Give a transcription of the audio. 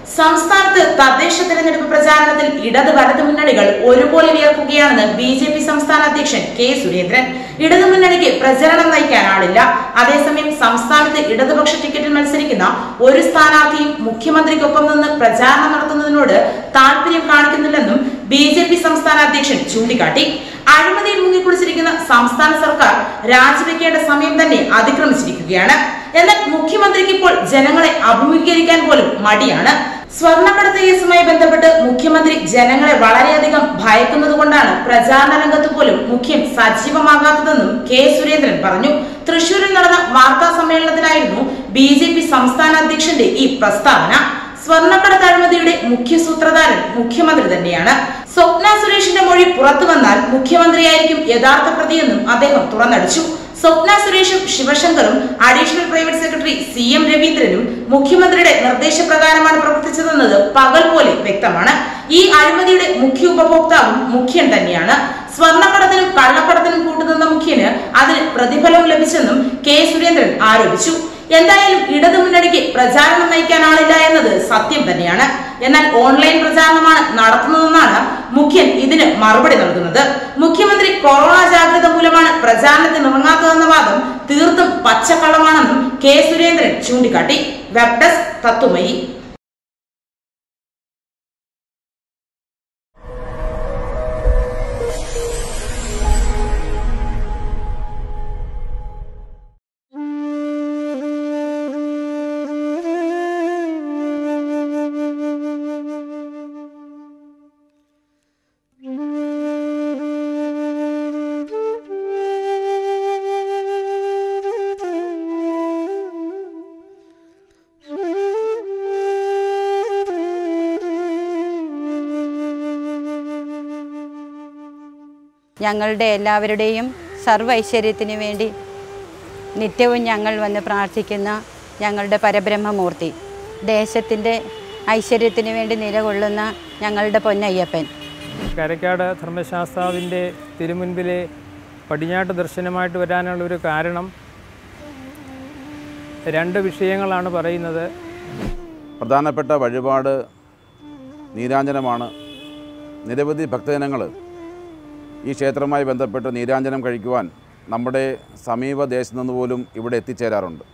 സംസ്ഥാനത്ത് തദ്ദേശ തെരഞ്ഞെടുപ്പ് പ്രചാരണത്തിൽ ഇടത് വലത് മുന്നണികൾ ഒരുപോലെ വിയർക്കുകയാണെന്ന് ബി ജെ പി സംസ്ഥാന അധ്യക്ഷൻ കെ സുരേന്ദ്രൻ ഇടതു മുന്നണിക്ക് പ്രചരണം നയിക്കാൻ ആളില്ല അതേസമയം സംസ്ഥാനത്ത് ഇടതുപക്ഷ ടിക്കറ്റിൽ മത്സരിക്കുന്ന ഒരു സ്ഥാനാർത്ഥിയും മുഖ്യമന്ത്രിക്കൊപ്പം നിന്ന് പ്രചാരണം നടത്തുന്നതിനോട് താല്പര്യം കാണിക്കുന്നില്ലെന്നും ബി ജെ പി സംസ്ഥാന അധ്യക്ഷൻ ചൂണ്ടിക്കാട്ടി അഴിമതിയിൽ മുങ്ങിക്കുളിച്ചിരിക്കുന്ന സംസ്ഥാന സർക്കാർ രാജിവെക്കേണ്ട സമയം തന്നെ അതിക്രമിച്ചിരിക്കുകയാണ് എന്നാൽ മുഖ്യമന്ത്രിക്ക് ഇപ്പോൾ ജനങ്ങളെ അഭിമുഖീകരിക്കാൻ പോലും മടിയാണ് സ്വർണ്ണക്കടത്ത് കേസുമായി ബന്ധപ്പെട്ട് മുഖ്യമന്ത്രി ജനങ്ങളെ വളരെയധികം ഭയക്കുന്നത് കൊണ്ടാണ് പ്രചാരണ രംഗത്ത് പോലും മുഖ്യൻ സജീവമാകാത്തതെന്നും കെ സുരേന്ദ്രൻ പറഞ്ഞു തൃശൂരിൽ നടന്ന വാർത്താ സമ്മേളനത്തിലായിരുന്നു ബി ജെ പി സംസ്ഥാന അധ്യക്ഷന്റെ ഈ പ്രസ്താവന സ്വർണ്ണക്കടത്ത് അഴിമതിയുടെ മുഖ്യ സൂത്രധാരൻ മുഖ്യമന്ത്രി തന്നെയാണ് സ്വപ്ന സുരേഷിന്റെ മൊഴി പുറത്തു വന്നാൽ മുഖ്യമന്ത്രിയായിരിക്കും യഥാർത്ഥ പ്രതിയെന്നും അദ്ദേഹം തുറന്നടിച്ചു സ്വപ്ന സുരേഷും ശിവശങ്കറും additional private secretary C M രവീന്ദ്രനും മുഖ്യമന്ത്രിയുടെ നിർദ്ദേശപ്രകാരമാണ് പ്രവർത്തിച്ചതെന്നത് പകൽ പോലെ വ്യക്തമാണ് ഈ അഴിമതിയുടെ മുഖ്യ ഉപഭോക്താവും മുഖ്യൻ തന്നെയാണ് സ്വർണ്ണക്കടത്തിനും കള്ളക്കടത്തിനും കൂട്ടുനിന്ന മുഖ്യന് അതിന് പ്രതിഫലവും ലഭിച്ചെന്നും കെ സുരേന്ദ്രൻ ആരോപിച്ചു എന്തായാലും ഇടതു മുന്നണിക്ക് പ്രചാരണം നയിക്കാൻ ആളില്ല എന്നത് സത്യം തന്നെയാണ് എന്നാൽ ഓൺലൈൻ പ്രചാരണമാണ് നടത്തുന്നതെന്നാണ് മുഖ്യൻ ഇതിന് മറുപടി നൽകുന്നത് മുഖ്യമന്ത്രി കൊറോണ ജാഗ്രത മൂലമാണ് പ്രചാരണത്തിന് ഇറങ്ങാത്തതെന്ന വാദം തീർത്തും പച്ചക്കള്ളമാണെന്നും കെ സുരേന്ദ്രൻ ചൂണ്ടിക്കാട്ടി വെബ് ഡെസ്ക് തത്തുമയി ഞങ്ങളുടെ എല്ലാവരുടെയും സർവ്വ ഐശ്വര്യത്തിന് വേണ്ടി നിത്യവും ഞങ്ങൾ വന്ന് പ്രാർത്ഥിക്കുന്ന ഞങ്ങളുടെ പരബ്രഹ്മമൂർത്തി ദേശത്തിൻ്റെ ഐശ്വര്യത്തിന് വേണ്ടി നിലകൊള്ളുന്ന ഞങ്ങളുടെ പൊന്നയ്യപ്പൻ കരക്കാട് ധർമ്മശാസ്താവിൻ്റെ തിരുമുൻപിലെ പടിഞ്ഞാട്ട് ദർശനമായിട്ട് വരാനുള്ള ഒരു കാരണം രണ്ട് വിഷയങ്ങളാണ് പറയുന്നത് പ്രധാനപ്പെട്ട വഴിപാട് നീരാഞ്ജനമാണ് നിരവധി ഭക്തജനങ്ങൾ ഈ ക്ഷേത്രവുമായി ബന്ധപ്പെട്ട് നീരാഞ്ജനം കഴിക്കുവാൻ നമ്മുടെ സമീപ ദേശത്തു നിന്ന് പോലും ഇവിടെ എത്തിച്ചേരാറുണ്ട്